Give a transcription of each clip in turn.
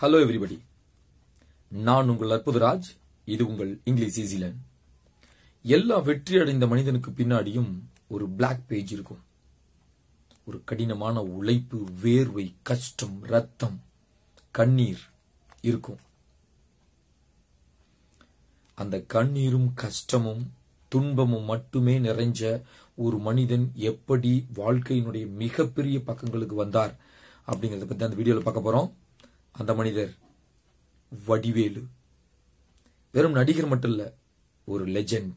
hello everybody நான் உங்கள் அற்புதராஜ் இது உங்கள் இங்கிலீஷ் ஈஸிலேண்ட் எல்லா வெற்றி அடைந்த மனிதனுக்கு பின்னாடியும் ஒரு பிளாக் பேஜ் இருக்கும் ஒரு கடினமான உழைப்பு வேர்வை கஷ்டம் ரத்தம் கண்ணீர் இருக்கும் அந்த கண்ணீரும் கஷ்டமும் துன்பமும் மட்டுமே நிறைஞ்ச ஒரு மனிதன் எப்படி வாழ்க்கையினுடைய மிகப்பெரிய பக்கங்களுக்கு வந்தார் அப்படிங்கறத பத்தி அந்த வீடியோல பார்க்க போறோம் அந்த மனிதர் வடிவேலு வெறும் நடிகர் மட்டும் இல்ல ஒரு லெஜெண்ட்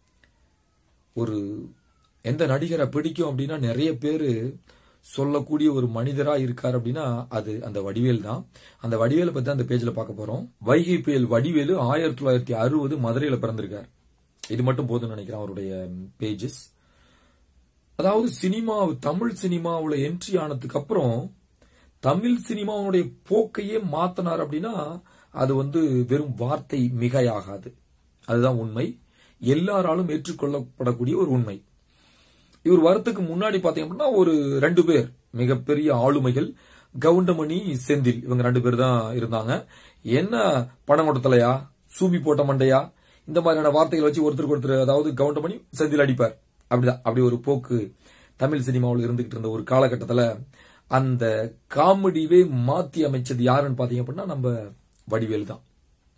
ஒரு எந்த நடிகரை பிடிக்கும் அப்படின்னா நிறைய பேரு சொல்லக்கூடிய ஒரு மனிதரா இருக்கார் அப்படின்னா அது அந்த வடிவேல் தான் அந்த வடிவேலை பத்தி அந்த பேஜ்ல பார்க்க போறோம் வைகை புயல் வடிவேலு ஆயிரத்தி தொள்ளாயிரத்தி அறுபது மதுரையில பிறந்திருக்கார் இது மட்டும் போதும்னு நினைக்கிறேன் அவருடைய பேஜஸ் அதாவது சினிமா தமிழ் சினிமாவுல என்ட்ரி ஆனதுக்கு அப்புறம் தமிழ் சினிமாவுடைய போக்கையே மாத்தினார் அப்படின்னா அது வந்து வெறும் வார்த்தை மிகையாகாது அதுதான் உண்மை எல்லாராலும் ஏற்றுக்கொள்ளப்படக்கூடிய ஒரு உண்மை இவர் வரத்துக்கு முன்னாடி பாத்தீங்க அப்படின்னா ஒரு ரெண்டு பேர் மிகப்பெரிய ஆளுமைகள் கவுண்டமணி செந்தில் இவங்க ரெண்டு பேர் தான் இருந்தாங்க என்ன பணம் கொடுத்தலையா சூபி போட்ட மண்டையா இந்த மாதிரியான வார்த்தைகளை வச்சு ஒருத்தருக்கு ஒருத்தர் அதாவது கவுண்டமணி செந்தில் அடிப்பார் அப்படிதான் அப்படி ஒரு போக்கு தமிழ் சினிமாவில் இருந்துகிட்டு இருந்த ஒரு காலகட்டத்துல அந்த காமெடியவே மாத்தி அமைச்சது யாருன்னு பாத்தீங்க அப்படின்னா நம்ம வடிவேல் தான்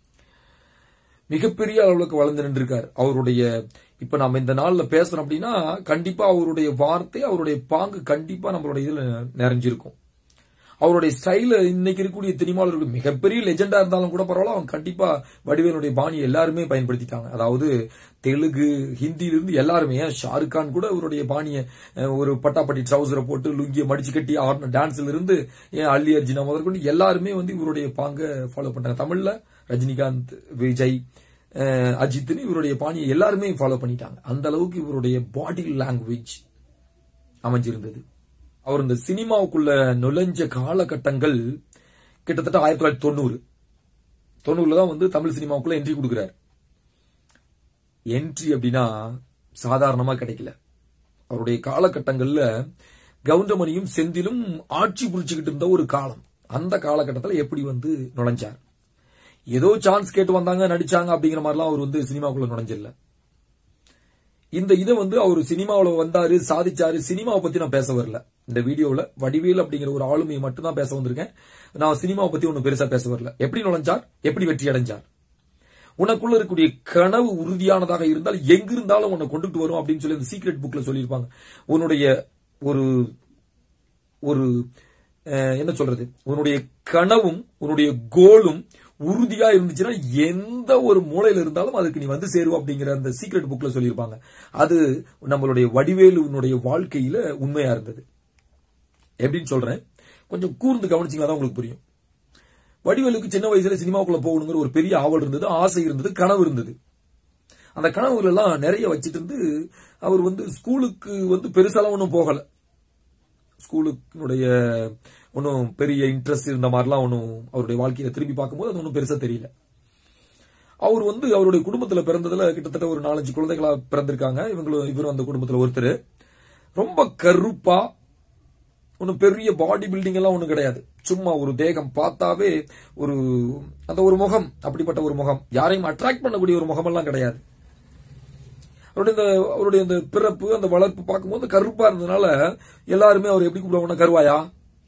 மிகப்பெரிய அளவுக்கு வளர்ந்து நின்றிருக்கார் அவருடைய இப்ப நம்ம இந்த நாள்ல பேசுறோம் அப்படின்னா கண்டிப்பா அவருடைய வார்த்தை அவருடைய பாங்கு கண்டிப்பா நம்மளுடைய இதுல நிறைஞ்சிருக்கும் அவருடைய ஸ்டைல இன்னைக்கு இருக்கக்கூடிய சினிமாவில் மிகப்பெரிய லெஜெண்டா இருந்தாலும் கூட பரவாயில்ல அவன் கண்டிப்பா வடிவேலுடைய பாணி எல்லாருமே பயன்படுத்திட்டாங்க அதாவது தெலுங்கு ஹிந்தியிலிருந்து எல்லாருமே ஏன் ஷாருக் கான் கூட அவருடைய பாணிய ஒரு பட்டாப்பட்டி ட்ரௌசரை போட்டு லுங்கிய மடிச்சு கட்டி ஆடின டான்ஸ்ல இருந்து ஏன் அல்லி அர்ஜுனா முதற்கொண்டு எல்லாருமே வந்து இவருடைய பாங்க ஃபாலோ பண்றாங்க தமிழ்ல ரஜினிகாந்த் விஜய் அஜித்னு இவருடைய பாணியை எல்லாருமே ஃபாலோ பண்ணிட்டாங்க அந்த அளவுக்கு இவருடைய பாடி லாங்குவேஜ் அமைஞ்சிருந்தது அவர் இந்த சினிமாவுக்குள்ள நுழைஞ்ச காலகட்டங்கள் கிட்டத்தட்ட ஆயிரத்தி தொள்ளாயிரத்தி தொண்ணூறு தொண்ணூறுல தான் வந்து தமிழ் சினிமாவுக்குள்ள என்ட்ரி கொடுக்கிறார் என்ட்ரி அப்படின்னா சாதாரணமா கிடைக்கல அவருடைய காலகட்டங்கள்ல கவுண்டமணியும் செந்திலும் ஆட்சி புரிச்சுக்கிட்டு இருந்த ஒரு காலம் அந்த காலகட்டத்தில் எப்படி வந்து நுழைஞ்சார் ஏதோ சான்ஸ் கேட்டு வந்தாங்க நடிச்சாங்க அப்படிங்கிற மாதிரிலாம் அவர் வந்து சினிமாக்குள்ள நுழைஞ்சிடல இந்த இதை வந்து அவர் சினிமாவில் வந்தாரு சாதிச்சாரு சினிமாவை பத்தி நான் பேச வரல இந்த வீடியோவில் வடிவேல் அப்படிங்கிற ஒரு ஆளுமையை மட்டும் தான் பேச வந்திருக்கேன் நான் சினிமாவை பத்தி ஒன்னும் பெருசா பேச வரல எப்படி நுழைஞ்சார் எப்படி வெற்றி அடைஞ்சார் உனக்குள்ள இருக்கக்கூடிய கனவு உறுதியானதாக இருந்தால் எங்க இருந்தாலும் உன்னை கொண்டுட்டு வரும் அப்படின்னு சொல்லி அந்த சீக்ரெட் புக்ல சொல்லியிருப்பாங்க உன்னுடைய ஒரு ஒரு என்ன சொல்றது உன்னுடைய கனவும் உன்னுடைய கோலும் உறுதியா இருந்துச்சுன்னா எந்த ஒரு மூலையில இருந்தாலும் அதுக்கு நீ வந்து சேருவ அப்படிங்கிற அந்த சீக்ரெட் புக்ல சொல்லியிருப்பாங்க அது நம்மளுடைய வடிவேலுனுடைய வாழ்க்கையில உண்மையா இருந்தது எப்படின்னு சொல்றேன் கொஞ்சம் கூர்ந்து கவனிச்சிங்களா தான் உங்களுக்கு புரியும் வடிவேலுக்கு சின்ன வயசுல சினிமாவுக்குள்ள போகணுங்கிற ஒரு பெரிய ஆவல் இருந்தது ஆசை இருந்தது கனவு இருந்தது அந்த கனவுகள் எல்லாம் நிறைய வச்சுட்டு இருந்து அவர் வந்து ஸ்கூலுக்கு வந்து பெருசாலாம் ஒன்றும் போகல ஸ்கூலுக்குடைய ஒன்றும் பெரிய இன்ட்ரெஸ்ட் இருந்த மாதிரிலாம் ஒன்றும் அவருடைய வாழ்க்கையில திரும்பி பார்க்கும்போது அது ஒன்றும் பெருசா தெரியல அவர் வந்து அவருடைய குடும்பத்துல பிறந்ததுல கிட்டத்தட்ட ஒரு நாலஞ்சு குழந்தைகளா பிறந்திருக்காங்க இவங்களும் இவரும் அந்த குடும்பத்துல ஒருத்தர் ரொம்ப கருப்பா ஒன்றும் பெரிய பாடி பில்டிங் எல்லாம் ஒன்றும் கிடையாது சும்மா ஒரு தேகம் பார்த்தாவே ஒரு அந்த ஒரு முகம் அப்படிப்பட்ட ஒரு முகம் யாரையும் அட்ராக்ட் பண்ணக்கூடிய ஒரு முகமெல்லாம் கிடையாது அவருடைய இந்த அவருடைய இந்த பிறப்பு அந்த வளர்ப்பு பார்க்கும்போது கருப்பா இருந்ததுனால எல்லாருமே அவர் எப்படி கூப்பிடுவாங்கன்னா கருவாயா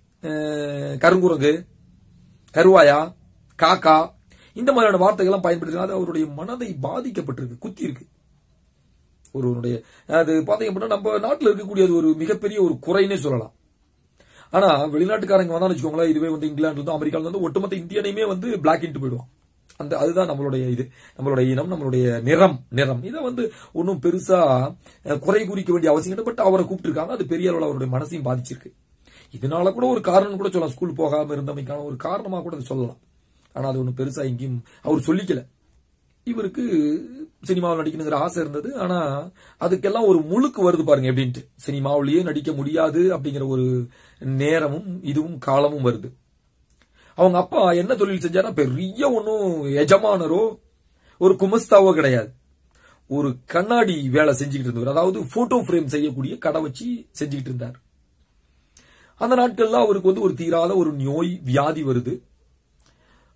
கருங்குரங்கு கருவாயா காக்கா இந்த மாதிரியான வார்த்தைகள்லாம் பயன்படுத்தினால அவருடைய மனதை பாதிக்கப்பட்டிருக்கு குத்தி இருக்கு ஒருவனுடைய அது பாத்தீங்க அப்படின்னா நம்ம நாட்டில் இருக்கக்கூடிய அது ஒரு மிகப்பெரிய ஒரு குறைனே சொல்லலாம் ஆனா வெளிநாட்டுக்காரங்க வந்தாலும் வச்சுக்கோங்களேன் இதுவே வந்து இங்கிலாந்துல இருந்து அமெரிக்கால இருந்து ஒட்டுமொத்த இந்தியனையுமே வந்து பிளாக் இன்ட்டு போயிடுவான் அந்த அதுதான் நம்மளுடைய இது நம்மளுடைய இனம் நம்மளுடைய நிறம் நிறம் இதை வந்து ஒன்றும் பெருசா குறை குறிக்க வேண்டிய அவசியம் இல்லை பட் அவரை கூப்பிட்டுருக்காங்க அது பெரிய அளவில் அவருடைய மனசையும் பாதிச்சிருக்கு இதனால கூட ஒரு காரணம் கூட சொல்லலாம் ஸ்கூல் போகாம இருந்தமைக்கான ஒரு காரணமா கூட சொல்லலாம் ஆனா அது ஒன்றும் பெருசா எங்கேயும் அவர் சொல்லிக்கல இவருக்கு சினிமாவில் நடிக்கணுங்கிற ஆசை இருந்தது ஆனா அதுக்கெல்லாம் ஒரு முழுக்கு வருது பாருங்க எப்படின்ட்டு சினிமாவிலேயே நடிக்க முடியாது அப்படிங்கிற ஒரு நேரமும் இதுவும் காலமும் வருது அவங்க அப்பா என்ன தொழில் செஞ்சாரா பெரிய ஒன்றும் எஜமானரோ ஒரு குமஸ்தாவோ கிடையாது ஒரு கண்ணாடி வேலை செஞ்சுக்கிட்டு இருந்தவர் அதாவது போட்டோ ஃப்ரேம் செய்யக்கூடிய கடை வச்சு செஞ்சுக்கிட்டு இருந்தார் அந்த நாட்கள்ல அவருக்கு வந்து ஒரு தீராத ஒரு நோய் வியாதி வருது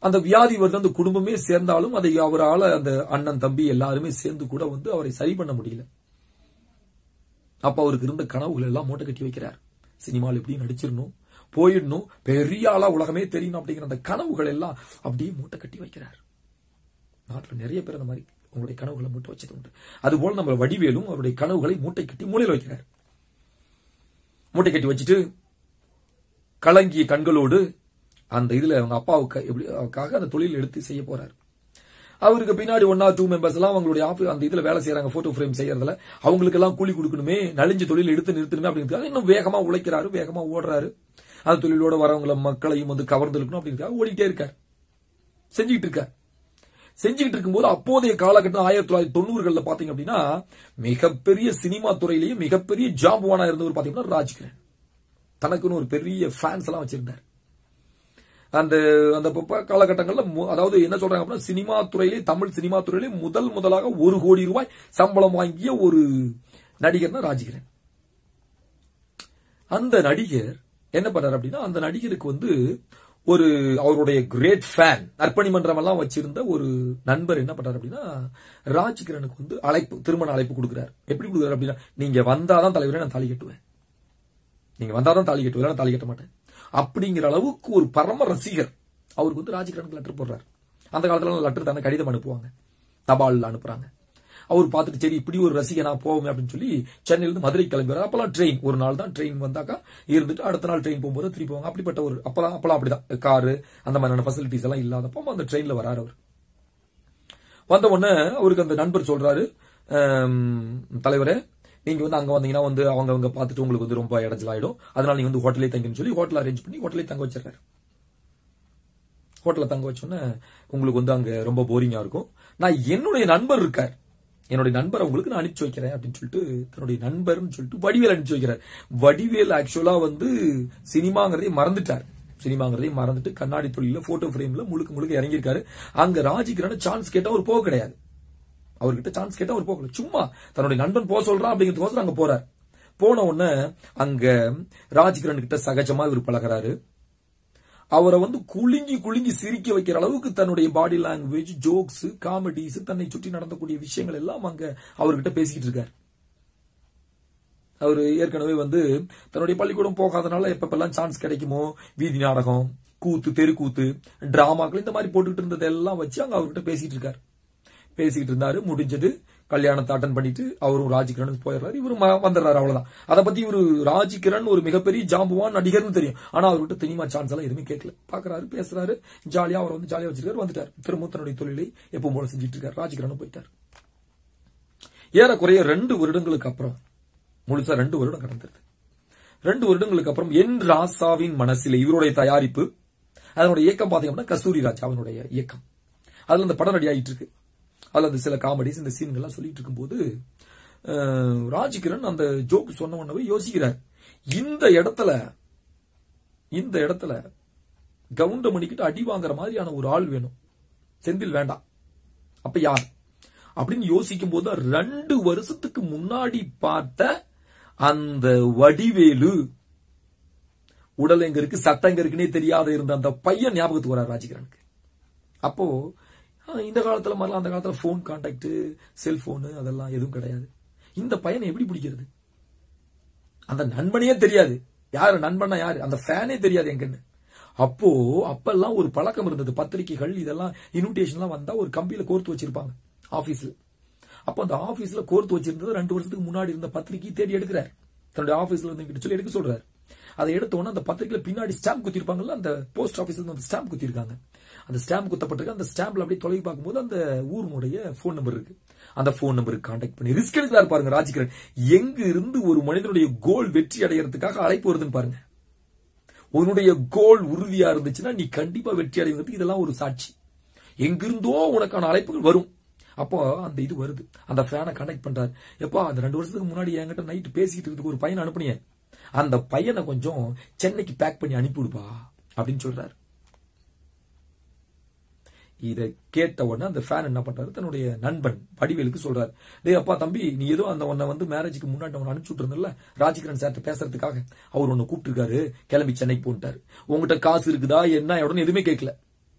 அந்த வியாதி வருது அந்த குடும்பமே சேர்ந்தாலும் அதை அவரால் அந்த அண்ணன் தம்பி எல்லாருமே சேர்ந்து கூட வந்து அவரை சரி பண்ண முடியல அப்ப அவருக்கு இருந்த கனவுகள் எல்லாம் மூட்டை கட்டி வைக்கிறார் சினிமாவில் எப்படி நடிச்சிடணும் போயிடணும் பெரிய ஆளா உலகமே தெரியணும் அப்படிங்கிற அந்த கனவுகள் எல்லாம் அப்படியே மூட்டை கட்டி வைக்கிறார் நாட்டில் நிறைய பேர் அந்த மாதிரி உங்களுடைய கனவுகளை மூட்டை வச்சது உண்டு அதுபோல நம்ம வடிவேலும் அவருடைய கனவுகளை மூட்டை கட்டி மூலையில் வைக்கிறார் மூட்டை கட்டி வச்சுட்டு கலங்கிய கண்களோடு அந்த இதுல அவங்க அப்பாவுக்கு எப்படி அவருக்காக அந்த தொழில் எடுத்து செய்ய போறாரு அவருக்கு பின்னாடி ஒன் ஆர் டூ மெம்பர்ஸ் எல்லாம் அவங்களுடைய ஆஃபீஸ் அந்த இதுல வேலை செய்யறாங்க போட்டோ ஃப்ரேம் செய்யறதுல அவங்களுக்கு எல்லாம் கூலி கொடுக்கணுமே நலிஞ்ச தொழில் எடுத்து நிறுத்தணுமே அப்படிங்கிறதுக்காக இன்னும் வேகமா உழைக்கிறாரு வேகமா ஓடுறாரு அந்த தொழிலோட வரவங்கள மக்களையும் வந்து கவர்ந்து இருக்கணும் அப்படிங்கிறதுக்காக ஓடிட்டே இருக்கார் செஞ்சுக்கிட்டு இருக்கார் செஞ்சுக்கிட்டு இருக்கும்போது அப்போதைய காலகட்டம் ஆயிரத்தி தொள்ளாயிரத்தி தொண்ணூறுகள்ல பாத்தீங்க அப்படின்னா மிகப்பெரிய சினிமா துறையிலேயே மிகப்பெரிய ஜாம்புவானா இருந்தவர் பாத்தீங்கன்னா ராஜ்கிரண் தனக்குன்னு ஒரு பெரிய ஃபேன்ஸ் எல்லாம் வச்சிருந்தார் அந்த அந்த ப- காலகட்டங்கள்ல மு- அதாவது என்ன சொல்றாங்க அப்படின்னா சினிமா துறையிலே தமிழ் சினிமா துறையிலே முதல் முதலாக ஒரு கோடி ரூபாய் சம்பளம் வாங்கிய ஒரு நடிகர்னா ராஜகிரண் அந்த நடிகர் என்ன பண்றாரு அப்படின்னா அந்த நடிகருக்கு வந்து ஒரு அவருடைய கிரேட் ஃபேன் அர்ப்பணி மன்றம் எல்லாம் வச்சிருந்த ஒரு நண்பர் என்ன பண்றாரு அப்படின்னா ராஜ்கிரனுக்கு வந்து அழைப்பு திருமண அழைப்பு கொடுக்குறாரு எப்படி கொடுக்குறாரு அப்படின்னா நீங்க வந்தாதான் தலைவரே நான் தாலி கட்டுவேன் நீங்க வந்தாதான் தாலி கட்டுவேன் இல்லைன்னா தாலி கட்ட மாட்டேன் அப்படிங்கிற அளவுக்கு ஒரு பரம ரசிகர் அவருக்கு வந்து ராஜகிரனுக்கு லெட்டர் போடுறாரு அந்த காலத்துல லெட்டர் தானே கடிதம் அனுப்புவாங்க தபால்ல அனுப்புறாங்க அவர் பார்த்துட்டு சரி இப்படி ஒரு ரசிகனா போவோமே அப்படின்னு சொல்லி சென்னையில இருந்து மதுரை கிளம்புறாரு அப்பெல்லாம் ட்ரெயின் ஒரு நாள் தான் ட்ரெயின் வந்தாக்கா இருந்துட்டு அடுத்த நாள் ட்ரெயின் போகும்போது திருப்பி போவாங்க அப்படிப்பட்ட ஒரு அப்பெல்லாம் அப்பெல்லாம் அப்படிதான் காரு அந்த மாதிரியான ஃபெசிலிட்டிஸ் எல்லாம் இல்லாதப்போ அந்த ட்ரெயின்ல வராரு அவர் வந்த உடனே அவருக்கு அந்த நண்பர் சொல்றாரு "ஆம், தலைவரே நீங்க வந்து அங்க வந்தீங்கன்னா வந்து அவங்க அவங்க பார்த்துட்டு உங்களுக்கு வந்து ரொம்ப இடைஞ்சல் ஆயிடும் அதனால நீங்க வந்து ஹோட்டலே தங்கின்னு சொல்லி ஹோட்டல் அரேஞ்ச் பண்ணி ஹோட்டலே தங்க வச்சிருக்காரு ஹோட்டல்ல தங்க வச்சோன்னே உங்களுக்கு வந்து அங்க ரொம்ப போரிங்கா இருக்கும் நான் என்னுடைய நண்பர் இருக்கார் என்னுடைய நண்பரை உங்களுக்கு நான் அனுப்பிச்சு வைக்கிறேன் அப்படின்னு சொல்லிட்டு தன்னுடைய நண்பர்னு சொல்லிட்டு வடிவேல் அனுப்பிச்சு வைக்கிறார் வடிவேல் ஆக்சுவலா வந்து சினிமாங்கிறதே மறந்துட்டார் சினிமாங்கிறதையும் மறந்துட்டு கண்ணாடி தொழில போட்டோ ஃப்ரேம்ல முழுக்க முழுக்க இறங்கியிருக்காரு அங்க ராஜிகிரண சான்ஸ் கேட்டா அவர் போக கிடையாது அவர்கிட்ட சான்ஸ் கேட்டா அவர் போகல சும்மா தன்னுடைய நண்பன் போக சொல்றான் அப்படிங்கிறதுக்கோசரம் அங்க போறார் போன உடனே அங்க ராஜ்கிரண் கிட்ட சகஜமா இவர் பழகுறாரு அவரை வந்து குலுங்கி குலுங்கி சிரிக்க வைக்கிற அளவுக்கு தன்னுடைய பாடி லாங்குவேஜ் ஜோக்ஸ் காமெடிஸ் தன்னை சுற்றி நடந்தக்கூடிய விஷயங்கள் எல்லாம் அங்க அவர்கிட்ட பேசிக்கிட்டு இருக்காரு அவர் ஏற்கனவே வந்து தன்னுடைய பள்ளிக்கூடம் போகாதனால எப்பப்பெல்லாம் சான்ஸ் கிடைக்குமோ வீதி நாடகம் கூத்து தெருக்கூத்து டிராமாக்கள் இந்த மாதிரி போட்டுக்கிட்டு இருந்ததெல்லாம் வச்சு அங்க அவர்கிட்ட பேசிட்டு இருக்காரு பேசிக்கிட்டு இருந்தாரு முடிஞ்சது கல்யாணத்தை அட்டன் பண்ணிட்டு அவரும் ராஜ்கிரண் போயிடுறாரு இவரும் ம- வந்துடுறாரு அவ்வளவுதான் அதை பத்தி இவரு ராஜ்கிரண் ஒரு மிகப்பெரிய ஜாம்புவான் நடிகர்னு தெரியும் ஆனா அவர்கிட்ட சினிமா சான்ஸ் எல்லாம் எதுவுமே கேட்கல பாக்குறாரு பேசுறாரு ஜாலியா அவர் வந்து ஜாலியா வச்சிருக்காரு வந்துட்டார் திரும்ப தன்னுடைய தொழிலை எப்பவும் போல செஞ்சுட்டு இருக்காரு ராஜ்கிரனும் போயிட்டார் ஏறக்குறைய ரெண்டு வருடங்களுக்கு அப்புறம் முழுசா ரெண்டு வருடம் கடந்தது ரெண்டு வருடங்களுக்கு அப்புறம் என் ராசாவின் மனசிலே இவருடைய தயாரிப்பு அதனுடைய இயக்கம் பாத்தீங்கன்னா கஸ்தூரி ராஜ் அவனுடைய இயக்கம் அதுல அந்த படம் ரெடி ஆயிட்டு இருக்கு அதுல அந்த சில காமெடிஸ் இந்த சீன்கள்லாம் சொல்லிட்டு இருக்கும்போது அஹ், ராஜ்கிரண் அந்த ஜோக் சொன்ன உடனே யோசிக்கிறார் இந்த இடத்துல இந்த இடத்துல கவுண்டமணிக்கிட்ட அடி வாங்குற மாதிரியான ஒரு ஆள் வேணும் செந்தில் வேண்டாம் அப்ப யார் அப்படின்னு யோசிக்கும் போது ரெண்டு வருஷத்துக்கு முன்னாடி பார்த்த அந்த வடிவேலு உடல் எங்க இருக்கு சட்டம் எங்க இருக்குன்னே தெரியாத இருந்த அந்த பையன் ஞாபகத்துக்கு வரார் ராஜகிரனுக்கு அப்போ ஆ, இந்த காலத்துல மாதிரிலாம் அந்த காலத்துல போன் கான்டாக்ட் செல்போனு அதெல்லாம் எதுவும் கிடையாது இந்த பையனை எப்படி பிடிக்கிறது அந்த நண்பனையே தெரியாது யாரு நண்பனா யாரு அந்த ஃபேனே தெரியாது எங்கன்னு அப்போ அப்பெல்லாம் ஒரு பழக்கம் இருந்தது பத்திரிகைகள் இதெல்லாம் இன்விடேஷன்லாம் வந்தா ஒரு கம்பியில கோர்த்து வச்சிருப்பாங்க ஆபீஸ்ல அப்போ அந்த ஆபீஸ்ல கோர்த்து வச்சிருந்தது ரெண்டு வருஷத்துக்கு முன்னாடி இருந்த பத்திரிகை தேடி எடுக்கிறார் தன்னுடைய ஆபீஸ்ல இருந்து சொல்லி எடுக்க சொல்றாரு அதை எடுத்த உடனே அந்த பத்திரிகையில பின்னாடி ஸ்டாம்ப் குத்திருப்பாங்கல்ல அந்த போஸ்ட் ஆபீஸ்ல இருந்து அந்த ஸ்டாம்ப் குத்திருக்காங்க அந்த ஸ்டாம்ப் குத்தப்பட்டிருக்கு அந்த ஸ்டாம்ப்ல அப்படியே தொலைவி பார்க்கும்போது அந்த ஊருனுடைய போன் நம்பர் இருக்கு அந்த போன் நம்பருக்கு கான்டாக்ட் பண்ணி ரிஸ்க் எடுக்கிறாரு பாருங்க ராஜ்கிரண் எங்க இருந்து ஒரு மனிதனுடைய கோல் வெற்றி அடையறதுக்காக அழைப்பு வருதுன்னு பாருங்க உன்னுடைய கோல் உறுதியா இருந்துச்சுன்னா நீ கண்டிப்பா வெற்றி அடைவதற்கு இதெல்லாம் ஒரு சாட்சி எங்கிருந்தோ உனக்கான அழைப்புகள் வரும் அப்போ அந்த இது வருது அந்த ஃபேனை கனெக்ட் பண்றாரு எப்பா அந்த ரெண்டு வருஷத்துக்கு முன்னாடி என்கிட்ட நைட் பேசிட்டு இருக்கிறதுக்கு ஒரு பையனை அனுப்புனியே அந்த பையனை கொஞ்சம் சென்னைக்கு பேக் பண்ணி அனுப்பிவிடுப்பா அப்படின்னு சொல்றாரு இதை கேட்ட உடனே அந்த ஃபேன் என்ன பண்றாரு தன்னுடைய நண்பன் வடிவேலுக்கு சொல்றாரு டேய் அப்பா தம்பி நீ ஏதோ அந்த உன்னை வந்து மேரேஜுக்கு முன்னாடி அவனை அனுப்பிச்சு விட்டுருந்தல ராஜகிரண் சார்ட்ட பேசுறதுக்காக அவர் உன்னை கூப்பிட்டுருக்காரு கிளம்பி சென்னைக்கு போன்ட்டாரு உங்ககிட்ட காசு இருக்குதா என்ன உடனே எதுவுமே கேட்கல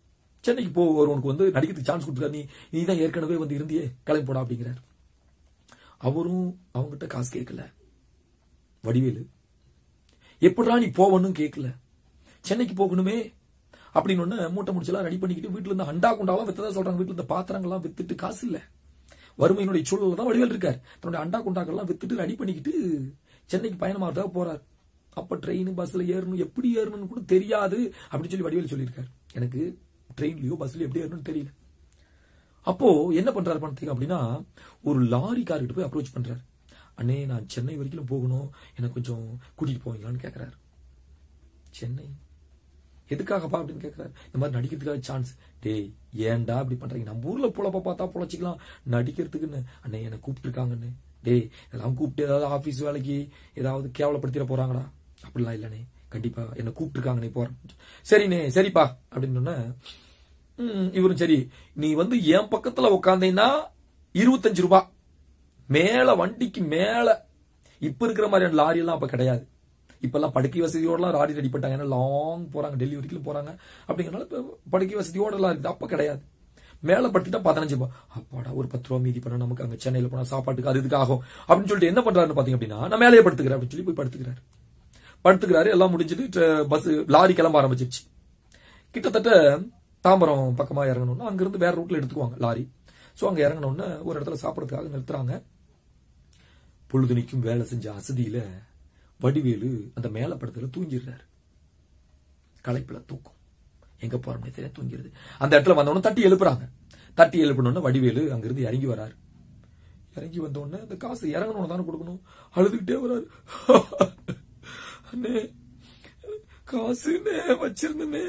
சென்னைக்கு போ ஒருவனுக்கு வந்து நடிக்கிறதுக்கு சான்ஸ் கொடுத்துருக்காரு நீ நீ தான் ஏற்கனவே வந்து இருந்தியே கிளம்பி போடா அப்படிங்கிறார் அவரும் அவங்ககிட்ட காசு கேட்கல வடிவேலு எப்படிடா நீ போவணும் கேட்கல சென்னைக்கு போகணுமே அப்படின்னு ஒண்ணு மூட்டை முடிச்செல்லாம் ரெடி பண்ணிக்கிட்டு வீட்டுல இருந்து அண்டா குண்டாலாம் வித்ததா சொல்றாங்க வீட்டுல இருந்த பாத்திரங்கள்லாம் வித்துட்டு காசு இல்ல வறுமையினுடைய சூழல்ல தான் வடிவேல் இருக்கார் தன்னுடைய அண்டா குண்டாக்கள்லாம் வித்துட்டு ரெடி பண்ணிக்கிட்டு சென்னைக்கு பயணமாகறதாக போறார் அப்ப ட்ரெயின் பஸ்ல ஏறணும் எப்படி ஏறணும்னு கூட தெரியாது அப்படின்னு சொல்லி வடிவேல் சொல்லியிருக்காரு எனக்கு ட்ரெயின்லயோ பஸ்லயோ எப்படி ஏறணும்னு தெரியல அப்போ என்ன பண்றாரு பார்த்தீங்க அப்படின்னா ஒரு லாரி கார்கிட்ட போய் அப்ரோச் பண்றாரு அண்ணே நான் சென்னை வரைக்கும் போகணும் எனக்கு கொஞ்சம் கூட்டிட்டு போவீங்களான்னு கேக்குறாரு சென்னை எதுக்காகப்பா அப்படின்னு கேக்குறாரு இந்த மாதிரி நடிக்கிறதுக்காக சான்ஸ் டேய் ஏன்டா இப்படி பண்றீங்க நம்ம ஊர்ல பொழப்ப பார்த்தா பொழைச்சிக்கலாம் நடிக்கிறதுக்குன்னு அண்ணே என்னை கூப்பிட்டுருக்காங்கன்னு டேய் இதெல்லாம் கூப்பிட்டு ஏதாவது ஆபீஸ் வேலைக்கு ஏதாவது கேவலப்படுத்திட போறாங்களா அப்படிலாம் இல்லனே கண்டிப்பா என்ன கூப்பிட்டுருக்காங்கண்ணே போறேன் சரிண்ணே சரிப்பா அப்படின்னு சொன்ன ம், இவரும் சரி நீ வந்து என் பக்கத்துல உட்காந்தீங்கன்னா இருபத்தஞ்சு ரூபாய் மேல வண்டிக்கு மேல இப்ப இருக்கிற மாதிரியான லாரி எல்லாம் அப்ப கிடையாது இப்பெல்லாம் படுக்கை வசதியோடலாம் லாரி ரெடி பண்ணிட்டாங்க ஏன்னா லாங் போறாங்க டெல்லி வரைக்கும் போறாங்க அப்படிங்கறனால இப்ப படுக்கை வசதியோட எல்லாம் இருக்குது அப்ப கிடையாது மேல படுத்துட்டா பதினஞ்சு ரூபாய் அப்பாடா ஒரு பத்து ரூபா மீதி பண்ணா நமக்கு அங்க சென்னையில போனா சாப்பாட்டுக்கு அது இதுக்கு ஆகும் அப்படின்னு சொல்லிட்டு என்ன பண்றாருன்னு பாத்தீங்க அப்படின்னா நான் மேலேயே படுத்துக்கிறேன் அப்படின்னு சொல்லி போய் படுத்துக்கிறாரு படுத்துக்கிறாரு எல்லாம் முடிஞ்சிட்டு பஸ் லாரி கிளம்ப ஆரம்பிச்சிருச்சு கிட்டத்தட்ட தாம்பரம் பக்கமா இறங்கணும்னா அங்கிருந்து வேற ரூட்ல எடுத்துக்குவாங்க லாரி சோ அங்க இறங்கணும்னு ஒரு இடத்துல சாப்பிடறதுக்காக நிறுத்துறாங்க பொழுதுனிக்கும் வேலை செஞ்ச அசதியில வடிவேலு அந்த மேல படத்துல தூங்கிடுறாரு களைப்புல தூக்கம் எங்க போறோம்னே தெரிய தூங்கிடுது அந்த இடத்துல வந்தவொடனே தட்டி எழுப்புறாங்க தட்டி எழுப்பினோடனே வடிவேலு அங்கிருந்து இறங்கி வராரு இறங்கி வந்த உடனே அந்த காசு இறங்கணும் தானே கொடுக்கணும் அழுதுகிட்டே வராரு அண்ணே காசுனே வச்சிருந்தனே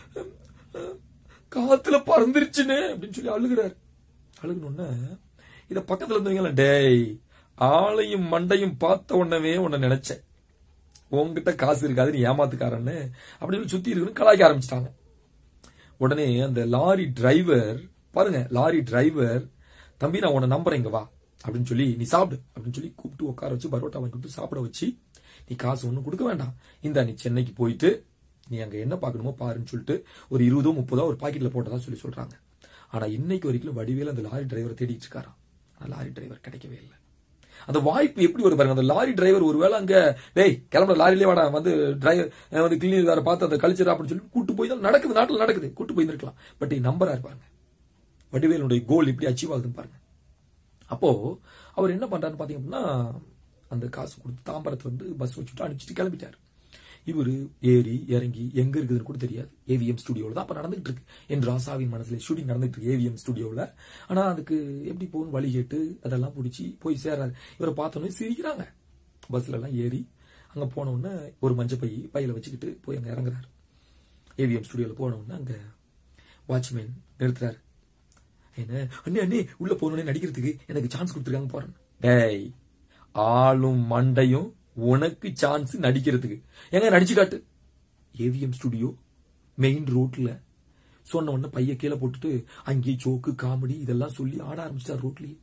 காத்துல பறந்துருச்சுனே அப்படின்னு சொல்லி அழுகிறாரு அழுகணும்னா இத பக்கத்துல இருந்தவங்கள டேய் ஆளையும் மண்டையும் பார்த்த உடனே உன்னை நினைச்சேன் உன்கிட்ட காசு இருக்காது நீ ஏமாத்துக்காரன்னு அப்படின்னு சுத்தி இருக்குன்னு கலாய்க்க ஆரம்பிச்சிட்டாங்க உடனே அந்த லாரி டிரைவர் பாருங்க லாரி டிரைவர் தம்பி நான் உன்னை நம்புறேன் இங்க வா அப்படின்னு சொல்லி நீ சாப்பிடு அப்படின்னு சொல்லி கூப்பிட்டு உட்கார வச்சு பரோட்டா வாங்கி கொடுத்து சாப்பிட வச்சு நீ காசு ஒன்றும் கொடுக்க வேண்டாம் இந்த நீ சென்னைக்கு போயிட்டு நீ அங்க என்ன பார்க்கணுமோ பாருன்னு சொல்லிட்டு ஒரு இருபதோ முப்பதோ ஒரு பாக்கெட்ல போட்டதா சொல்லி சொல்றாங்க ஆனா இன்னைக்கு வரைக்கும் வடிவேல அந்த லாரி டிரைவரை தேடிட்டு இருக்காராம் ஆனா லாரி டிரைவர் கிடைக்கவே இல்லை அந்த வாய்ப்பு எப்படி வரும் பாருங்க அந்த லாரி டிரைவர் ஒருவேளை அங்க டேய் கிளம்புற லாரிலே வாடா வந்து டிரைவர் வந்து கிளீனர் வேற பார்த்து அந்த கல்ச்சர் அப்படின்னு சொல்லி கூட்டு போய் தான் நடக்குது நாட்டில் நடக்குது கூட்டு போயிருக்கலாம் பட் நம்பரா இருப்பாங்க வடிவேலுடைய கோல் எப்படி அச்சீவ் ஆகுதுன்னு பாருங்க அப்போ அவர் என்ன பண்றாருன்னு பாத்தீங்க அப்படின்னா அந்த காசு கொடுத்து தாம்பரத்துல வந்து பஸ் வச்சுட்டு அனுப்பிச்சிட்டு கிளம்பிட்டாரு இவரு ஏறி இறங்கி எங்க இருக்குதுன்னு கூட தெரியாது ஏவிஎம் ஸ்டுடியோல தான் அப்ப நடந்துட்டு இருக்கு என் ராசாவின் மனசுல ஷூட்டிங் நடந்துட்டு இருக்கு ஏவிஎம் ஸ்டுடியோல ஆனா அதுக்கு எப்படி போகணும் வழி கேட்டு அதெல்லாம் பிடிச்சி போய் சேர்றாரு இவரை பார்த்தோன்னே சிரிக்கிறாங்க பஸ்ல எல்லாம் ஏறி அங்க போன உடனே ஒரு மஞ்சள் பை பையில வச்சுக்கிட்டு போய் அங்க இறங்குறாரு ஏவிஎம் ஸ்டுடியோல போன உடனே அங்க வாட்ச்மேன் நிறுத்துறாரு என்ன அண்ணே அண்ணே உள்ள போனோடனே நடிக்கிறதுக்கு எனக்கு சான்ஸ் கொடுத்துருக்காங்க போறேன் டேய் ஆளும் மண்டையும் உனக்கு சான்ஸ் நடிக்கிறதுக்கு எங்க நடிச்சு காட்டு ஏவிஎம் ஸ்டுடியோ மெயின் ரோட்ல சொன்ன உடனே பைய கீழே போட்டுட்டு அங்கேயே ஜோக்கு காமெடி இதெல்லாம் சொல்லி ஆட ஆரம்பிச்சிட்டார் ரோட்லயே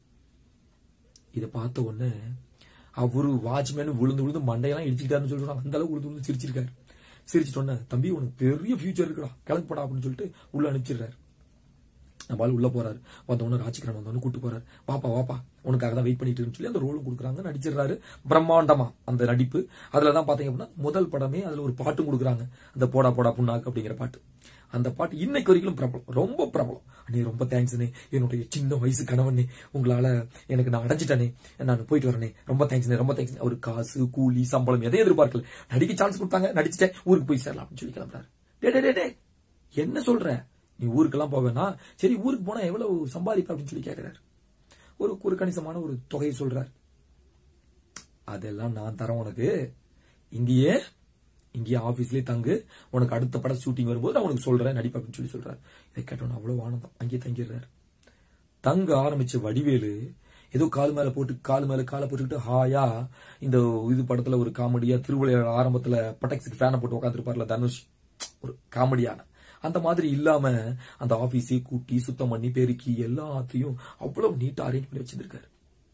இத பார்த்த உடனே அவரு வாட்ச்மேன் விழுந்து விழுந்து மண்டையெல்லாம் இடிச்சுக்கிட்டாருன்னு சொல்றாங்க அந்த அளவுக்கு விழுந்து விழுந்து சிரிச்சிருக்காரு சிரிச்சிட்ட உடனே தம்பி உனக்கு பெரிய ஃபியூச்சர் இருக்குடா கிளம்பி போடா அப்படின்னு சொல்லிட்டு உள்ள அனுப்பிச்சிடுறாரு நம்ம ஆள் உள்ள போறாரு வந்தவொடனே ராஜ்கிரண் வந்தவொடனே கூட்டு போறாரு வாப்பா வாப்பா உனக்காக தான் வெயிட் பண்ணிட்டு இருக்குன்னு சொல்லி அந்த ரோலும் கொடுக்குறாங்க நடிச்சிடுறாரு பிரம்மாண்டமா அந்த நடிப்பு அதுல தான் பாத்தீங்க அப்படின்னா முதல் படமே அதுல ஒரு பாட்டும் கொடுக்குறாங்க அந்த போடா போடா புண்ணாக்கு அப்படிங்கிற பாட்டு அந்த பாட்டு இன்னைக்கு வரைக்கும் பிரபலம் ரொம்ப பிரபலம் அண்ணே ரொம்ப தேங்க்ஸ்ண்ணே என்னுடைய சின்ன வயசு கணவனே உங்களால எனக்கு நான் அடைஞ்சிட்டனே நான் போயிட்டு வரனே ரொம்ப தேங்க்ஸ்ண்ணே ரொம்ப தேங்க்ஸ் அவர் காசு கூலி சம்பளம் எதையும் எதிர்பார்க்கல நடிக்க சான்ஸ் கொடுத்தாங்க நடிச்சிட்டேன் ஊருக்கு போய் சேரலாம் அப்படின்னு சொல்லி கிளம்புறாரு டே டே, டே டே என்ன சொல்ற நீ ஊருக்கெல்லாம் போவேனா சரி ஊருக்கு போனா எவ்வளவு சம்பாதிப்ப அப்படின்னு சொல்லி கேக்குறாரு ஒரு ஒரு கணிசமான ஒரு தொகையை சொல்றாரு அதெல்லாம் நான் தரேன் உனக்கு இங்கேயே இங்கேயே ஆபீஸ்லயே தங்கு உனக்கு அடுத்த படம் ஷூட்டிங் வரும்போது நான் உனக்கு சொல்றேன் நடிப்பு அப்படின்னு சொல்லி சொல்றாரு இதை கேட்டோன்னு அவ்வளவு ஆனந்தம் அங்கேயே தங்கிடுறாரு தங்க ஆரம்பிச்ச வடிவேலு ஏதோ கால் மேல போட்டு கால் மேல காலை போட்டுக்கிட்டு ஹாயா இந்த இது படத்துல ஒரு காமெடியா திருவிளையாடல் ஆரம்பத்துல பட்டக்ஸுக்கு ஃபேனை போட்டு உட்காந்துருப்பார்ல தனுஷ் ஒரு காமெடியான அந்த மாதிரி இல்லாம அந்த ஆபீஸை கூட்டி சுத்தம் பண்ணி பெருக்கி எல்லாத்தையும் அவ்வளவு நீட்டா அரேஞ்ச் பண்ணி வச்சிருக்காரு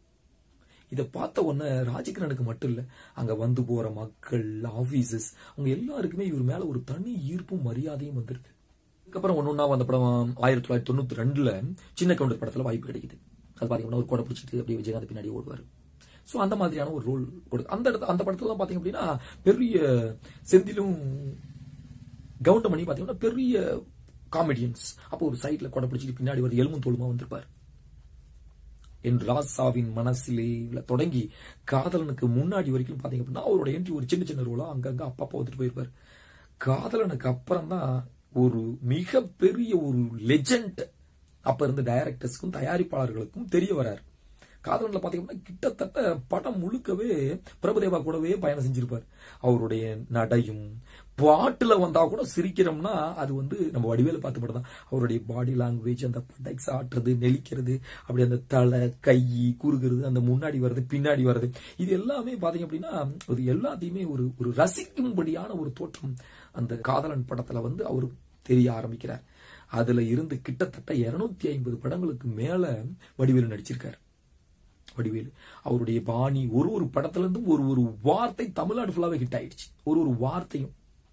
இத பார்த்த உடனே ராஜகிரனுக்கு மட்டும் இல்ல அங்க வந்து போற மக்கள் ஆபீசஸ் அவங்க எல்லாருக்குமே இவர் மேல ஒரு தனி ஈர்ப்பும் மரியாதையும் வந்திருக்கு அதுக்கப்புறம் ஒன்னு ஒன்னா வந்த படம் ஆயிரத்தி தொள்ளாயிரத்தி தொண்ணூத்தி ரெண்டுல சின்ன கவுண்டர் படத்துல வாய்ப்பு கிடைக்குது அது பாத்தீங்கன்னா ஒரு கோடை பிடிச்சிட்டு அப்படியே விஜயகாந்த் பின்னாடி ஓடுவார் சோ அந்த மாதிரியான ஒரு ரோல் கொடுக்கு அந்த இடத்துல அந்த படத்துல தான் பாத்தீங்க அப்படின்னா பெரிய செந்திலும் கவுண்டமணி பாத்தீங்கன்னா பெரிய காமெடியன்ஸ் அப்போ ஒரு சைட்ல கொடை பிடிச்சிட்டு பின்னாடி ஒரு எலும்பும் தோலுமா வந்திருப்பார் என் ராசாவின் மனசிலே தொடங்கி காதலனுக்கு முன்னாடி வரைக்கும் பாத்தீங்க அப்படின்னா அவரோட என்ட்ரி ஒரு சின்ன சின்ன ரோலா அங்கங்க அப்பப்போ வந்துட்டு போயிருப்பார் காதலனுக்கு அப்புறம் தான் ஒரு மிகப்பெரிய ஒரு லெஜண்ட் அப்ப இருந்த டைரக்டர்ஸ்க்கும் தயாரிப்பாளர்களுக்கும் தெரிய வரார் காதலன்ல பாத்தீங்கன்னா கிட்டத்தட்ட படம் முழுக்கவே பிரபுதேவா கூடவே பயணம் செஞ்சிருப்பார் அவருடைய நடையும் பாட்டுல வந்தா கூட சிரிக்கிறோம்னா அது வந்து நம்ம வடிவேல பார்த்து மட்டும் தான் அவருடைய பாடி லாங்குவேஜ் அந்த படைக்ஸ் ஆட்டுறது நெளிக்கிறது அப்படி அந்த தலை கை குறுகிறது அந்த முன்னாடி வர்றது பின்னாடி வர்றது இது எல்லாமே பாத்தீங்க அப்படின்னா ஒரு எல்லாத்தையுமே ஒரு ஒரு ரசிக்கும்படியான ஒரு தோற்றம் அந்த காதலன் படத்துல வந்து அவர் தெரிய ஆரம்பிக்கிறார் அதுல இருந்து கிட்டத்தட்ட இருநூத்தி ஐம்பது படங்களுக்கு மேல வடிவேலு நடிச்சிருக்காரு வடிவேலு அவருடைய பாணி ஒரு ஒரு படத்துல இருந்தும் ஒரு ஒரு வார்த்தை தமிழ்நாடு ஃபுல்லாவே ஹிட் ஆயிடுச்சு ஒரு ஒரு வார்த்தையும்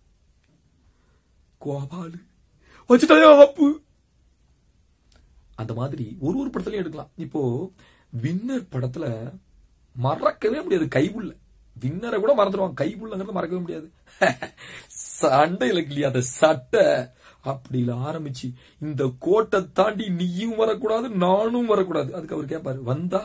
கோபாலு வச்சுட்டாயா அப்பு அந்த மாதிரி ஒரு ஒரு படத்துலயும் எடுக்கலாம் இப்போ வின்னர் படத்துல மறக்கவே முடியாது கைபுள்ள வின்னரை கூட மறந்துடுவாங்க கைபுள்ளங்கிறத மறக்கவே முடியாது சண்டையில இல்லையா அந்த சட்டை அப்படில ஆரம்பிச்சு இந்த கோட்டை தாண்டி நீயும் வரக்கூடாது நானும் வரக்கூடாது அதுக்கு அவர் கேட்பாரு வந்தா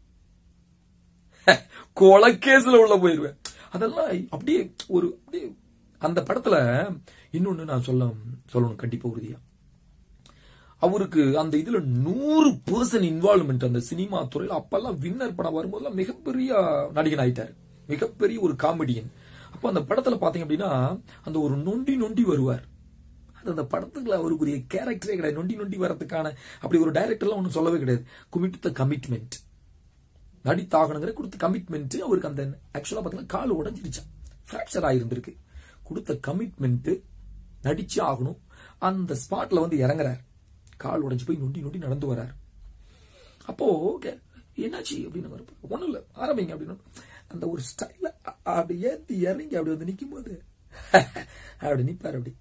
கொலக்கேஸ்ல உள்ள போயிருவேன் அதெல்லாம் அப்படியே ஒரு அப்படியே அந்த படத்துல இன்னொன்னு நான் சொல்ல சொல்லணும் கண்டிப்பா உறுதியா அவருக்கு அந்த இதுல நூறு பர்சன்ட் இன்வால்வ்மெண்ட் அந்த சினிமா துறையில அப்பெல்லாம் வின்னர் படம் வரும்போதெல்லாம் மிகப்பெரிய நடிகன் ஆயிட்டாரு மிகப்பெரிய ஒரு காமெடியன் அப்ப அந்த படத்துல பாத்தீங்க அப்படின்னா அந்த ஒரு நொண்டி நொண்டி வருவார் அது அந்த படத்துக்குள்ள அவருக்குரிய கேரக்டரே கிடையாது நொண்டி நொண்டி வரதுக்கான அப்படி ஒரு டைரக்டர்லாம் ஒன்றும் சொல்லவே கிடையாது குமிட் த கமிட்மெண்ட் நடித்தாகணுங்கிற கொடுத்த கமிட்மெண்ட் அவருக்கு அந்த ஆக்சுவலா பாத்தீங்கன்னா கால் உடஞ்சிருச்சான் பிராக்சர் ஆயிருந்திருக்கு கொடுத்த கமிட்மெண்ட் நடிச்சு ஆகணும் அந்த ஸ்பாட்ல வந்து இறங்குறாரு கால் உடைஞ்சு போய் நொண்டி நொண்டி நடந்து வராரு அப்போ என்னாச்சு அப்படின்னு ஒண்ணும் இல்ல ஆரம்பிங்க அப்படின்னு அந்த ஒரு ஸ்டைல அப்படி ஏத்தி இறங்கி அப்படி வந்து நிக்கும் போது அப்படி நிப்பாரு அப்படி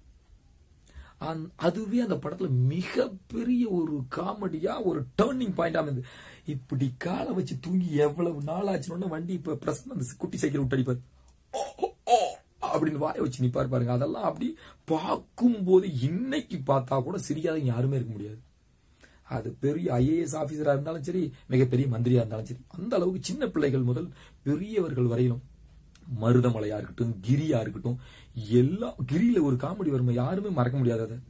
அதுவே அந்த படத்துல மிகப்பெரிய ஒரு காமெடியா ஒரு டேர்னிங் பாயிண்டா இருந்தது இப்படி காலை வச்சு தூங்கி எவ்வளவு நாள் ஆச்சுன்னு வண்டி இப்ப பிரஸ் அந்த குட்டி சைக்கிள் விட்டு அடிப்பாரு அப்படின்னு வாய வச்சு நிப்பாரு பாருங்க அதெல்லாம் அப்படி பார்க்கும் போது இன்னைக்கு பார்த்தா கூட சிரிக்காத யாருமே இருக்க முடியாது அது பெரிய ஐஏஎஸ் ஆபீசரா இருந்தாலும் சரி மிகப்பெரிய மந்திரியா இருந்தாலும் சரி அந்த அளவுக்கு சின்ன பிள்ளைகள் முதல் பெரியவர்கள் வரையிலும் மருதமலையா இருக்கட்டும் கிரியா இருக்கட்டும் எல்லா கிரியில ஒரு காமெடி வரும் யாருமே மறக்க முடியாது அதை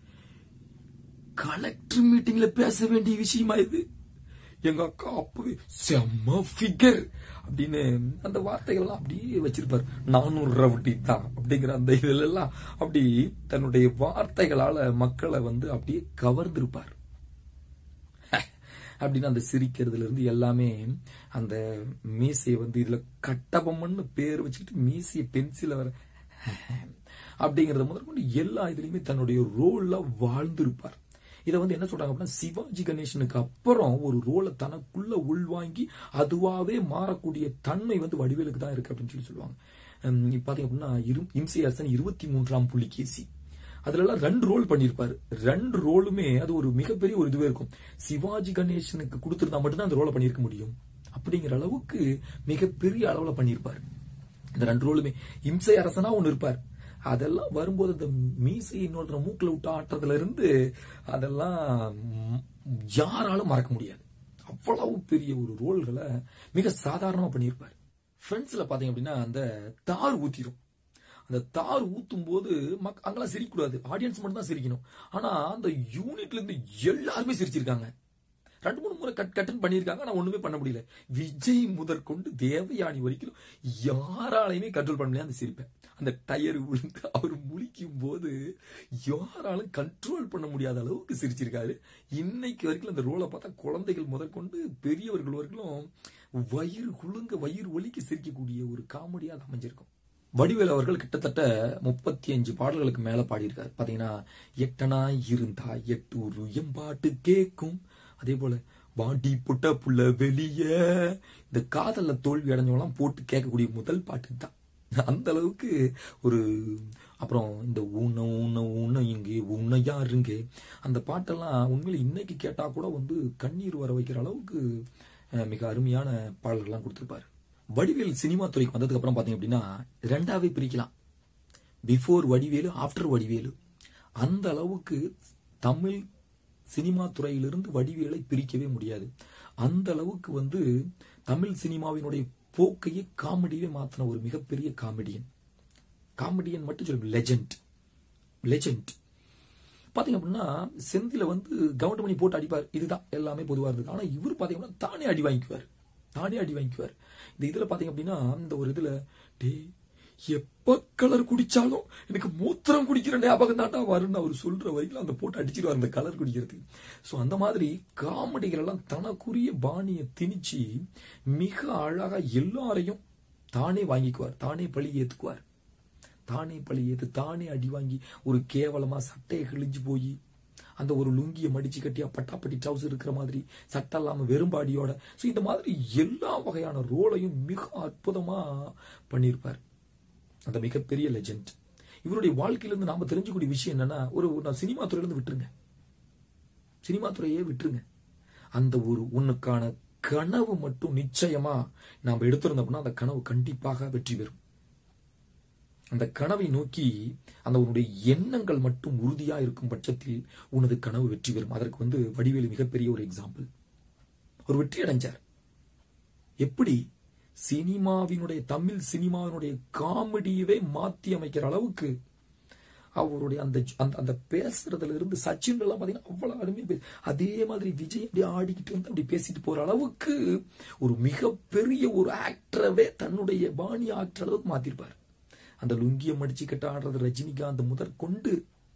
கலெக்டர் மீட்டிங்ல பேச வேண்டிய விஷயமா இது எங்க அக்கா அப்பவே செம்ம ஃபிகர் அப்படின்னு அந்த வார்த்தைகள் எல்லாம் அப்படியே வச்சிருப்பாரு நானூறு ரவுடி தான் அப்படிங்கிற அந்த இதுல எல்லாம் அப்படி தன்னுடைய வார்த்தைகளால மக்களை வந்து அப்படியே கவர்ந்திருப்பார் அப்படின்னு அந்த சிரிக்கிறதுல இருந்து எல்லாமே அந்த மீசையை வந்து இதுல கட்டபொம்மன்னு பேர் வச்சுக்கிட்டு மீசைய பென்சில வர அப்படிங்கறத முதற்கொண்டு எல்லா இதுலயுமே தன்னுடைய ரோல்ல வாழ்ந்திருப்பார் இதை வந்து என்ன சொல்றாங்க அப்படின்னா சிவாஜி கணேசனுக்கு அப்புறம் ஒரு ரோலை தனக்குள்ள உள்வாங்கி அதுவாவே மாறக்கூடிய தன்மை வந்து வடிவேலுக்கு தான் இருக்கு அப்படின்னு சொல்லி சொல்லுவாங்க பாத்தீங்க அப்படின்னா இம்சி அரசன் இருபத்தி மூன்றாம் புலிகேசி அதுல எல்லாம் ரெண்டு ரோல் பண்ணிருப்பாரு ரெண்டு ரோலுமே அது ஒரு மிகப்பெரிய ஒரு இதுவே இருக்கும் சிவாஜி கணேசனுக்கு கொடுத்திருந்தா மட்டும்தான் அந்த ரோலை பண்ணிருக்க முடியும் அப்படிங்கிற அளவுக்கு மிகப்பெரிய அளவுல பண்ணிருப்பாரு இந்த ரெண்டு ரோலுமே இம்சை அரசனா ஒண்ணு இருப்பார் அதெல்லாம் வரும்போது அந்த மீசை இன்னொருத்தர மூக்கில் விட்டு ஆட்டுறதுல இருந்து அதெல்லாம் யாராலும் மறக்க முடியாது அவ்வளவு பெரிய ஒரு ரோல்களை மிக சாதாரணமா பண்ணியிருப்பாரு ஃப்ரெண்ட்ஸ்ல பாத்தீங்க அப்படின்னா அந்த தார் ஊத்திரும் அந்த தார் ஊத்தும் போது மக் அங்கெல்லாம் சிரிக்கக்கூடாது ஆடியன்ஸ் மட்டும் தான் சிரிக்கணும் ஆனா அந்த யூனிட்ல இருந்து எல்லாருமே சிரிச்சிருக்காங்க ரெண்டு மூணு முறை கட் கட்டன் பண்ணியிருக்காங்க ஆனா ஒண்ணுமே பண்ண முடியல விஜய் முதற்கொண்டு தேவயானி வரைக்கும் யாராலையுமே கண்ட்ரோல் பண்ண முடியாது அந்த சிரிப்பை அந்த டயர் விழுந்து அவர் முழிக்கும் போது யாராலும் கண்ட்ரோல் பண்ண முடியாத அளவுக்கு சிரிச்சிருக்காரு இன்னைக்கு வரைக்கும் அந்த ரோலை பார்த்தா குழந்தைகள் முதற்கொண்டு பெரியவர்கள் வரைக்கும் வயிறு குழுங்க வயிறு ஒலிக்கு சிரிக்கக்கூடிய ஒரு காமெடியா அது அமைஞ்சிருக்கும் வடிவேல் அவர்கள் கிட்டத்தட்ட முப்பத்தி அஞ்சு பாடல்களுக்கு மேல பாடியிருக்காரு பாத்தீங்கன்னா எட்டனா இருந்தா எட்டூர் எம்பாட்டு கேக்கும் அதே போல வாண்டி புட்ட புள்ள வெளிய இந்த காதல்ல தோல்வி அடைஞ்சவங்களாம் போட்டு கேட்கக்கூடிய முதல் பாட்டு தான் அந்த அளவுக்கு ஒரு அப்புறம் இந்த உன்ன உன்ன உன்ன இங்கே உன்ன யாருங்க அந்த பாட்டெல்லாம் உண்மையில இன்னைக்கு கேட்டா கூட வந்து கண்ணீர் வர வைக்கிற அளவுக்கு அஹ், மிக அருமையான பாடல்கள்லாம் கொடுத்திருப்பாரு வடிவேல் சினிமா துறைக்கு வந்ததுக்கு அப்புறம் பாத்தீங்க அப்படின்னா ரெண்டாவே பிரிக்கலாம் பிஃபோர் வடிவேலு ஆஃப்டர் வடிவேலு அந்த அளவுக்கு தமிழ் சினிமா துறையிலிருந்து வடிவேலை பிரிக்கவே முடியாது அந்த அளவுக்கு வந்து தமிழ் சினிமாவினுடைய போக்கையே காமெடியே மாத்தின ஒரு மிகப்பெரிய காமெடியன் காமெடியன் மட்டும் சொல்லுங்க லெஜெண்ட் லெஜெண்ட் பாத்தீங்க அப்படின்னா செந்தில வந்து கவுண்ட் பண்ணி போட்டு அடிப்பார் இதுதான் எல்லாமே பொதுவா இருந்தது ஆனா இவர் பாத்தீங்கன்னா தானே அடி வாங்கிக்குவார் தானே அடி வாங்கிக்குவார் இந்த இதுல பாத்தீங்க அப்படின்னா இந்த ஒரு இதுல டே எப்ப கலர் குடிச்சாலும் எனக்கு மூத்திரம் குடிக்கிற ஞாபகம் தாண்டா வரும்னு அவர் சொல்ற வரைக்கும் அந்த போட்டு அடிச்சிருவார் அந்த கலர் குடிக்கிறதுக்கு சோ அந்த மாதிரி காமெடிகள் எல்லாம் தனக்குரிய பாணியை திணிச்சு மிக அழகா எல்லாரையும் தானே வாங்கிக்குவார் தானே பழி ஏத்துக்குவார் தானே பழி ஏத்து தானே அடி வாங்கி ஒரு கேவலமா சட்டையை கிழிஞ்சு போய் அந்த ஒரு லுங்கியை மடிச்சு கட்டியா பட்டாப்பட்டி ட்ரவுசர் இருக்கிற மாதிரி சட்டை இல்லாம வெறும்பாடியோட சோ இந்த மாதிரி எல்லா வகையான ரோலையும் மிக அற்புதமா பண்ணியிருப்பார் அந்த மிகப்பெரிய லெஜெண்ட் இவருடைய வாழ்க்கையில இருந்து நாம தெரிஞ்சுக்கூடிய விஷயம் என்னன்னா ஒரு நான் சினிமா துறையில இருந்து விட்டுருங்க சினிமா துறையே விட்டுருங்க அந்த ஒரு உன்னுக்கான கனவு மட்டும் நிச்சயமா நாம எடுத்திருந்தோம்னா அந்த கனவு கண்டிப்பாக வெற்றி பெறும் அந்த கனவை நோக்கி அந்த உன்னுடைய எண்ணங்கள் மட்டும் உறுதியா இருக்கும் பட்சத்தில் உனது கனவு வெற்றி பெறும் அதற்கு வந்து வடிவேலு மிகப்பெரிய ஒரு எக்ஸாம்பிள் ஒரு வெற்றி அடைஞ்சார் எப்படி சினிமாவினுடைய தமிழ் சினிமாவினுடைய காமெடியவே மாத்தி அமைக்கிற அளவுக்கு அவருடைய அந்த அந்த அந்த பேசுறதுல இருந்து சச்சின் எல்லாம் பாத்தீங்கன்னா அவ்வளவு அருமையா பேசு அதே மாதிரி விஜய் அப்படியே ஆடிக்கிட்டு வந்து அப்படி பேசிட்டு போற அளவுக்கு ஒரு மிகப்பெரிய ஒரு ஆக்டரவே தன்னுடைய பாணி ஆக்டர் அளவுக்கு மாத்திருப்பார் அந்த லுங்கிய மடிச்சு கட்ட ஆடுறது ரஜினிகாந்த் முதற்கொண்டு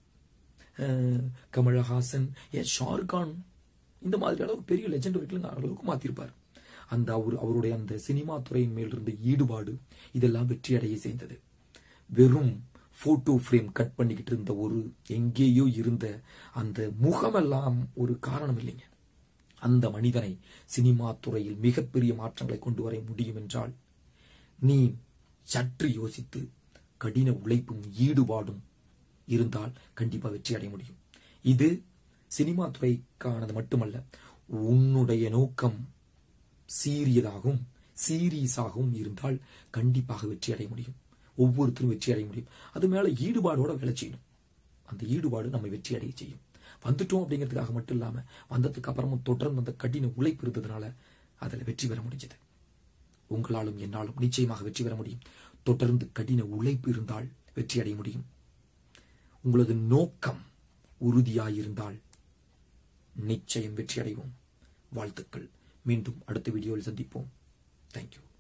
அஹ், கமலஹாசன் ஏன் ஷாருக்கான் இந்த மாதிரி அளவுக்கு பெரிய லெஜெண்ட் வரைக்கும் அளவுக்கு மாத்திருப்பார் அந்த அவர் அவருடைய அந்த சினிமா துறையின் மேல் இருந்த ஈடுபாடு இதெல்லாம் வெற்றி அடைய செய்தது வெறும் போட்டோ ஃப்ரேம் கட் பண்ணிக்கிட்டு இருந்த ஒரு எங்கேயோ இருந்த அந்த முகமெல்லாம் ஒரு காரணம் இல்லைங்க அந்த மனிதனை சினிமா துறையில் மிகப்பெரிய மாற்றங்களை கொண்டு வர முடியும் என்றால் நீ சற்று யோசித்து கடின உழைப்பும் ஈடுபாடும் இருந்தால் கண்டிப்பா வெற்றி அடைய முடியும் இது சினிமா துறைக்கானது மட்டுமல்ல உன்னுடைய நோக்கம் சீரியதாகவும் சீரியஸாகவும் இருந்தால் கண்டிப்பாக வெற்றி அடைய முடியும் ஒவ்வொருத்தரும் வெற்றி அடைய முடியும் அது மேல ஈடுபாடோட வேலை செய்யணும் அந்த ஈடுபாடு நம்மை வெற்றி அடைய செய்யும் வந்துட்டோம் அப்படிங்கிறதுக்காக மட்டும் இல்லாம வந்ததுக்கு அப்புறமும் தொடர்ந்து அந்த கடின உழைப்பு இருந்ததுனால அதுல வெற்றி பெற முடிஞ்சது உங்களாலும் என்னாலும் நிச்சயமாக வெற்றி பெற முடியும் தொடர்ந்து கடின உழைப்பு இருந்தால் வெற்றி அடைய முடியும் உங்களது நோக்கம் உறுதியாயிருந்தால் நிச்சயம் வெற்றி அடைவோம் வாழ்த்துக்கள் மீண்டும் அடுத்த வீடியோவில் சந்திப்போம் தேங்க்யூ